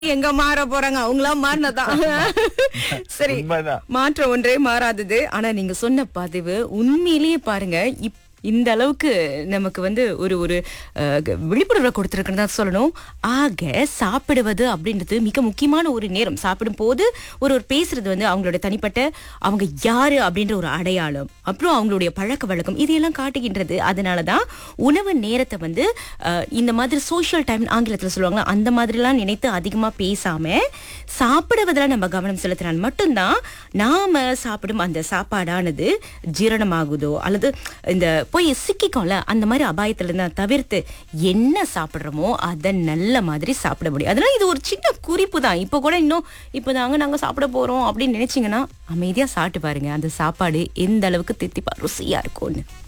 எங்க மாற போறாங்க அவங்களா மாறினதான் சரி உண்மைதான். மாற்றம் ஒன்றே மாறாதது ஆனா நீங்க சொன்ன பதிவு உண்மையிலேயே பாருங்க இப் இந்த அளவுக்கு நமக்கு வந்து ஒரு ஒரு அஹ், க- விழிப்புணர்வை கொடுத்துருக்குன்னு தான் சொல்லணும் ஆக சாப்பிடுவது அப்படின்றது மிக முக்கியமான ஒரு நேரம் சாப்பிடும் போது ஒரு ஒரு பேசுறது வந்து அவங்களோட தனிப்பட்ட அவங்க யாரு அப்படின்ற ஒரு அடையாளம் அப்புறம் அவங்களுடைய பழக்க வழக்கம் இதையெல்லாம் காட்டுகின்றது அதனால தான் உணவு நேரத்தை வந்து அஹ், இந்த மாதிரி சோஷியல் டைம் ஆங்கிலத்தில் சொல்லுவாங்க அந்த மாதிரிலாம் நினைத்து அதிகமாக பேசாம சாப்பிடுவதில் நம்ம கவனம் செலுத்தினால் மட்டும்தான் நாம சாப்பிடும் அந்த சாப்பாடானது ஜீரணமாகுதோ அல்லது இந்த போய் சிக்கிக்கோம்ல அந்த மாதிரி அபாயத்துல இருந்து தவிர்த்து என்ன சாப்பிடுறோமோ அதை நல்ல மாதிரி சாப்பிட முடியும் அதனால இது ஒரு சின்ன குறிப்பு தான் இப்போ கூட இன்னும் இப்போதாங்க நாங்க சாப்பிட போறோம் அப்படின்னு நினைச்சீங்கன்னா அமைதியா சாப்பிட்டு பாருங்க அந்த சாப்பாடு எந்த அளவுக்கு தித்திப்பா ருசியா இருக்கும்னு